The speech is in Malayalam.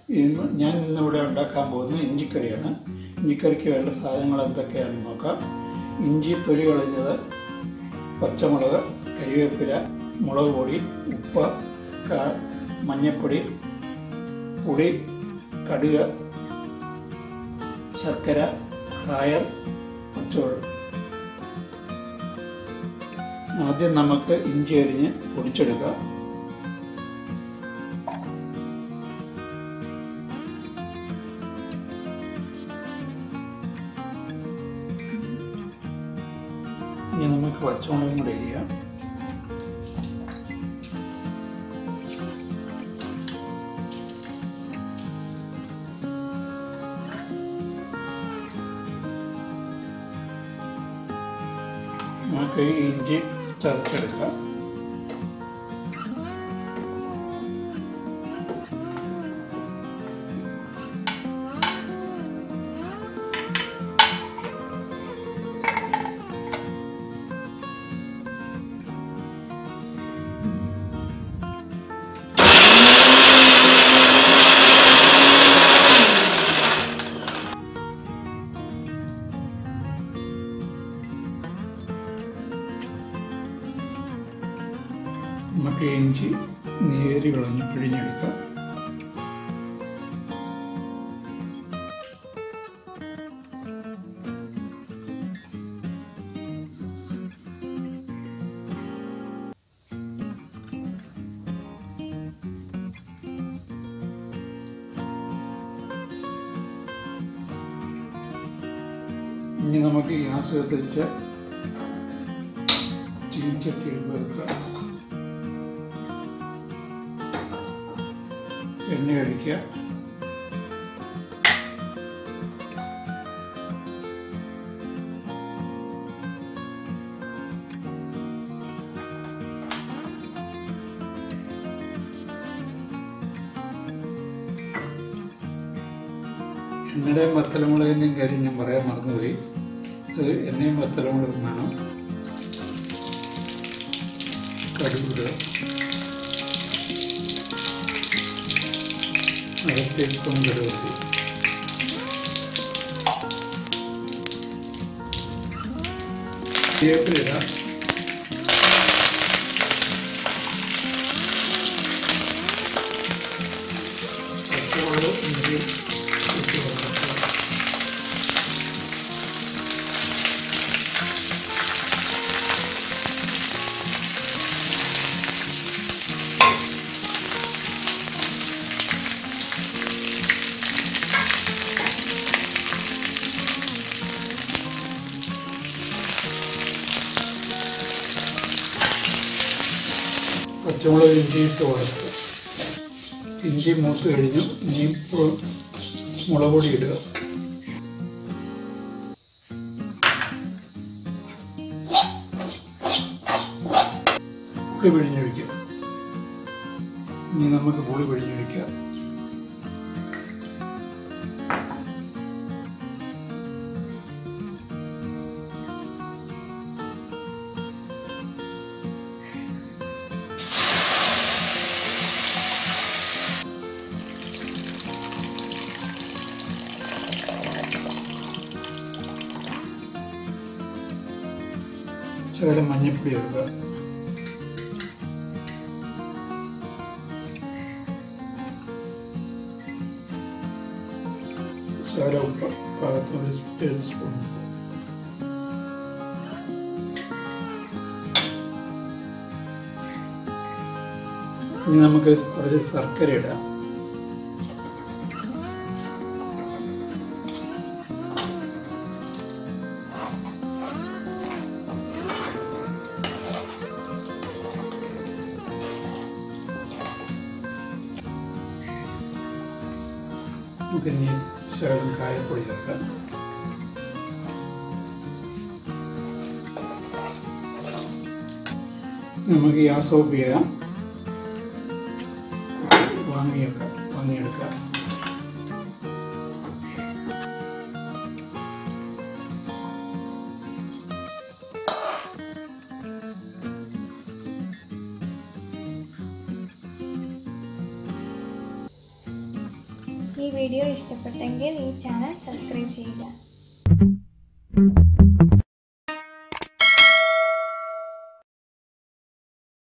ഇന്ന് ഞാൻ ഇന്നിവിടെ ഉണ്ടാക്കാൻ പോകുന്നത് ഇഞ്ചിക്കറിയാണ് ഇഞ്ചിക്കറിക്ക് വേണ്ട സാധനങ്ങൾ എന്തൊക്കെയാണെന്ന് നോക്കാം ഇഞ്ചി തൊലി കളഞ്ഞത് പച്ചമുളക് കരിവേപ്പില മുളക് പൊടി ഉപ്പ് ക- മഞ്ഞൾപ്പൊടി പുളി കടുക് ശർക്കര കായം പച്ചവെള്ളം ആദ്യം നമുക്ക് ഇഞ്ചി അരിഞ്ഞ് പൊടിച്ചെടുക്കാം ഇനി നമുക്ക് പച്ചമുളകും കൂടെ അരിയാം നമുക്ക് ഈ ഇഞ്ചി ചതച്ചെടുക്കാം നമുക്ക് ഈ ഇഞ്ചി നീര് കളഞ്ഞ് പിഴിഞ്ഞെടുക്കാം ഇനി നമുക്ക് ഗ്യാസ് കത്തിച്ച് ചീഞ്ചട്ടി വെക്കുക എണ്ണ ഒഴിക്കുക എണ്ണയുടെയും വത്തലമുളകിൻ്റെയും കാര്യം ഞാൻ പറയാൻ മറന്നുപോയി അത് എണ്ണയും വത്തലമുളകും വേണം കടുകിടുക അര ടീസ്പൂൺ കടുക് വേപ്പിലിടാം പച്ചമുളക് ഇഞ്ചി ഇട്ട് കൊടുക്കുക പച്ചമുളക് ഇഞ്ചി ഇട്ട് കൊടുക്കുക ഇഞ്ചി മൂത്ത് കഴിഞ്ഞു ഇനി ഇപ്പോൾ മുളക് പൊടി ഇടുക പുളി പിഴിഞ്ഞൊഴിക്കുക ഇനി നമുക്ക് പുളി പിഴിഞ്ഞൊഴിക്കാം ശകലം മഞ്ഞപ്പൊടി എടുക്കുക ശകലം ഉപ്പ് പാകത്തിന് ഒരു ടേബിൾ സ്പൂൺ ഇനി നമുക്ക് കുറച്ച് ശർക്കര ഇടാം നമുക്ക് ഇനി ശകലം കായപ്പൊടി ചേർക്കാം നമുക്ക് ഗ്യാസ് ഓഫ് ചെയ്യാം വാങ്ങിയേക്കാം വാങ്ങിയെടുക്കാം ഈ വീഡിയോ ഇഷ്ടപ്പെട്ടെങ്കിൽ ഈ ചാനൽ സബ്സ്ക്രൈബ് ചെയ്യുക